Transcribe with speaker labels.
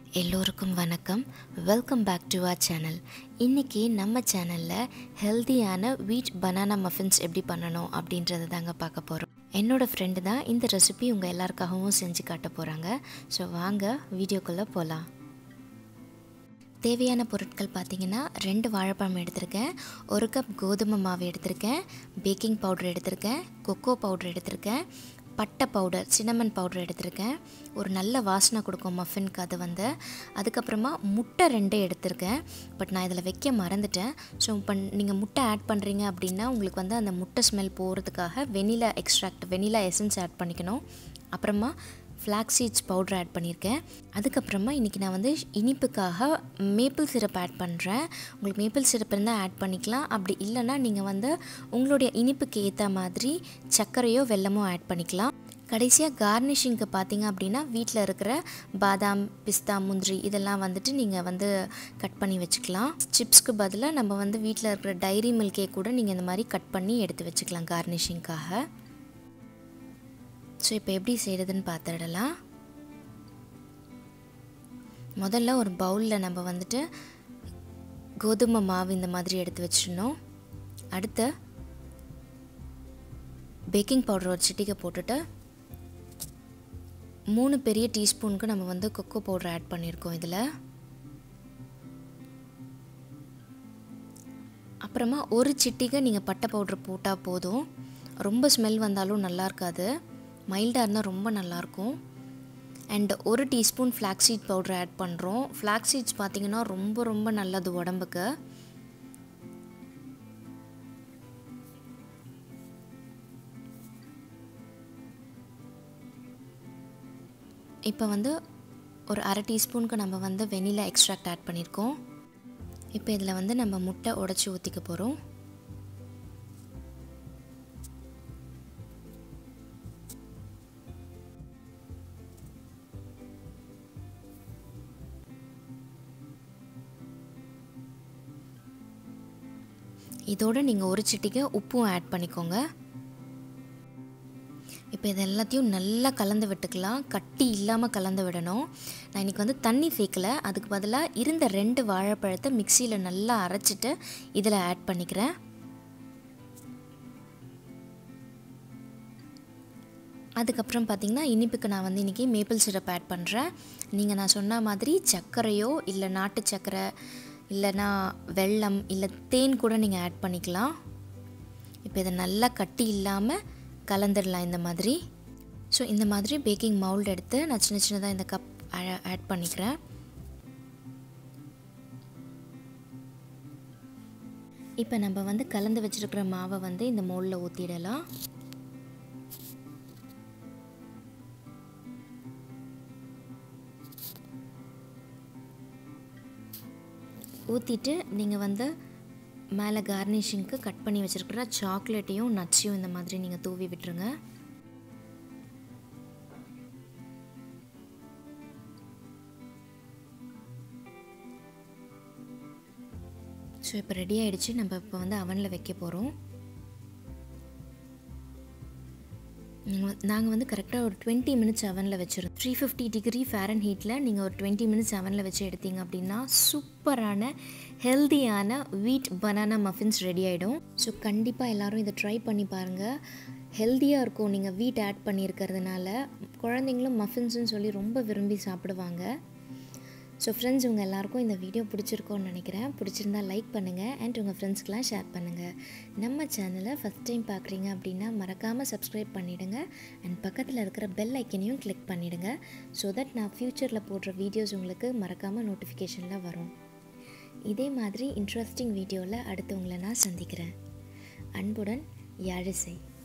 Speaker 1: எல்லோருக்கும் வணக்கம் welcome back to our channel இன்றைக்கி நம்ம சேனலில் ஹெல்தியான வீட் பனானா மஃபின்ஸ் எப்படி பண்ணணும் அப்படின்றத தாங்க பார்க்க போகிறோம் என்னோடய ஃப்ரெண்டு தான் இந்த ரெசிபி உங்கள் எல்லாருக்காகவும் செஞ்சு காட்ட போகிறாங்க ஸோ வாங்க வீடியோக்குள்ளே போகலாம் தேவையான பொருட்கள் பார்த்தீங்கன்னா ரெண்டு வாழைப்பழம் எடுத்திருக்கேன் ஒரு கப் கோதுமை மாவு எடுத்திருக்கேன் பேக்கிங் பவுடர் எடுத்திருக்கேன் கொக்கோ பவுடர் எடுத்திருக்கேன் பட்டை பவுடர் சின்னமன் பவுடர் எடுத்திருக்கேன் ஒரு நல்ல வாசனை கொடுக்கும் மஃபின்க்கு அது வந்து அதுக்கப்புறமா முட்டை ரெண்டு எடுத்திருக்கேன் பட் நான் இதில் வைக்க மறந்துட்டேன் ஸோ இப்போ நீங்கள் முட்டை ஆட் பண்ணுறீங்க அப்படின்னா உங்களுக்கு வந்து அந்த முட்டை ஸ்மெல் போகிறதுக்காக vanilla extract vanilla essence add பண்ணிக்கணும் அப்புறமா ஃப்ளாக் சீட்ஸ் பவுடர் ஆட் பண்ணியிருக்கேன் அதுக்கப்புறமா இன்றைக்கி நான் வந்து இனிப்புக்காக மேப்பிள் சிரப் ஆட் பண்ணுறேன் உங்களுக்கு மேப்பிள் சிரப் இருந்தால் ஆட் பண்ணிக்கலாம் அப்படி இல்லைன்னா நீங்கள் வந்து உங்களுடைய இனிப்புக்கு ஏற்ற மாதிரி சர்க்கரையோ வெல்லமோ ஆட் பண்ணிக்கலாம் கடைசியாக கார்னிஷிங்க்கு பார்த்தீங்க அப்படின்னா வீட்டில் இருக்கிற பாதாம் பிஸ்தா முந்திரி இதெல்லாம் வந்துட்டு நீங்கள் வந்து கட் பண்ணி வச்சுக்கலாம் சிப்ஸ்க்கு பதிலாக நம்ம வந்து வீட்டில் இருக்கிற டைரி மில்கே கூட நீங்கள் இந்த மாதிரி கட் பண்ணி எடுத்து வச்சுக்கலாம் கார்னிஷிங்க்காக ஸோ இப்போ எப்படி செய்கிறதுன்னு பார்த்துடலாம் முதல்ல ஒரு பவுலில் நம்ம வந்துட்டு கோதுமை மாவு இந்த மாதிரி எடுத்து வச்சிடணும் அடுத்து பேக்கிங் பவுடர் ஒரு சிட்டிக்கை போட்டுட்டு மூணு பெரிய டீஸ்பூனுக்கு நம்ம வந்து கொக்கோ பவுடர் ஆட் பண்ணியிருக்கோம் இதில் அப்புறமா ஒரு சிட்டிகை நீங்கள் பட்டை பவுட்ரு போட்டால் போதும் ரொம்ப ஸ்மெல் வந்தாலும் நல்லா இருக்காது மைல்டாக இருந்தால் ரொம்ப நல்லாயிருக்கும் அண்ட் ஒரு teaspoon flax seed powder add பண்ணுறோம் ஃப்ளாக் சீட்ஸ் பார்த்திங்கன்னா ரொம்ப ரொம்ப நல்லது உடம்புக்கு இப்போ வந்து ஒரு அரை டீஸ்பூனுக்கு நம்ம வந்து வெனிலா எக்ஸ்ட்ராக்ட் ஆட் பண்ணியிருக்கோம் இப்போ இதில் வந்து நம்ம முட்டை உடச்சி ஊற்றிக்க போகிறோம் இதோடு நீங்கள் ஒரு சிட்டிக்கு உப்பும் ஆட் பண்ணிக்கோங்க இப்போ இது எல்லாத்தையும் நல்லா கலந்து விட்டுக்கலாம் கட்டி இல்லாமல் கலந்து விடணும் நான் இன்றைக்கி வந்து தண்ணி சேர்க்கலை அதுக்கு பதிலாக இருந்த ரெண்டு வாழைப்பழத்தை மிக்சியில் நல்லா அரைச்சிட்டு இதில் ஆட் பண்ணிக்கிறேன் அதுக்கப்புறம் பார்த்திங்கன்னா இனிப்புக்கு நான் வந்து இன்றைக்கி மேப்பிள் சிரப் ஆட் பண்ணுறேன் நீங்கள் நான் சொன்ன மாதிரி சர்க்கரையோ இல்லை நாட்டு சர்க்கரை இல்லைனா வெல்லம் இல்லை தேன் கூட நீங்கள் ஆட் பண்ணிக்கலாம் இப்போ இதை நல்லா கட்டி இல்லாமல் கலந்துடலாம் இந்த மாதிரி ஸோ இந்த மாதிரி பேக்கிங் மவுல்டு எடுத்து நான் சின்ன சின்னதாக இந்த கப் ஆட் பண்ணிக்கிறேன் இப்போ நம்ம வந்து கலந்து வச்சுருக்கிற மாவை வந்து இந்த மோலில் ஊற்றிடலாம் ஊற்றிட்டு நீங்கள் வந்து மேலே கார்னிஷிங்க்கு கட் பண்ணி வச்சுருக்கிற சாக்லேட்டையும் நட்ஸையும் இந்த மாதிரி நீங்கள் தூவி விட்டுருங்க ஸோ இப்போ ரெடி ஆகிடுச்சு நம்ம இப்போ வந்து அவனில் வைக்க போகிறோம் நாங்கள் வந்து கரெக்டாக ஒரு டுவெண்ட்டி மினிட்ஸ் அவனில் வச்சுருந்தோம் த்ரீ ஃபிஃப்டி டிகிரி ஃபேரன் ஹீட்டில் நீங்கள் ஒரு டுவெண்ட்டி மினிட்ஸ் அவனில் வச்சு எடுத்தீங்க அப்படின்னா சூப்பரான ஹெல்தியான வீட் பனானா மஃபின்ஸ் ரெடி ஆகிடும் ஸோ கண்டிப்பாக எல்லோரும் இதை ட்ரை பண்ணி பாருங்கள் ஹெல்த்தியாக இருக்கும் நீங்கள் வீட் ஆட் பண்ணியிருக்கிறதுனால குழந்தைங்களும் மஃபின்ஸ்னு சொல்லி ரொம்ப விரும்பி சாப்பிடுவாங்க ஸோ ஃப்ரெண்ட்ஸ் உங்கள் எல்லாருக்கும் இந்த வீடியோ பிடிச்சிருக்கோன்னு நினைக்கிறேன் பிடிச்சிருந்தா லைக் பண்ணுங்கள் அண்ட் உங்கள் ஃப்ரெண்ட்ஸ்க்கெலாம் ஷேர் பண்ணுங்கள் நம்ம சேனலை ஃபஸ்ட் டைம் பார்க்குறீங்க அப்படின்னா மறக்காமல் சப்ஸ்கிரைப் பண்ணிவிடுங்க அண்ட் பக்கத்தில் இருக்கிற பெல் ஐக்கனையும் கிளிக் பண்ணிவிடுங்க ஸோ தட் நான் ஃப்யூச்சரில் போடுற வீடியோஸ் உங்களுக்கு மறக்காமல் நோட்டிஃபிகேஷனில் வரும் இதே மாதிரி இன்ட்ரெஸ்டிங் வீடியோவில் அடுத்து உங்களை நான் சந்திக்கிறேன் அன்புடன் யாழிசை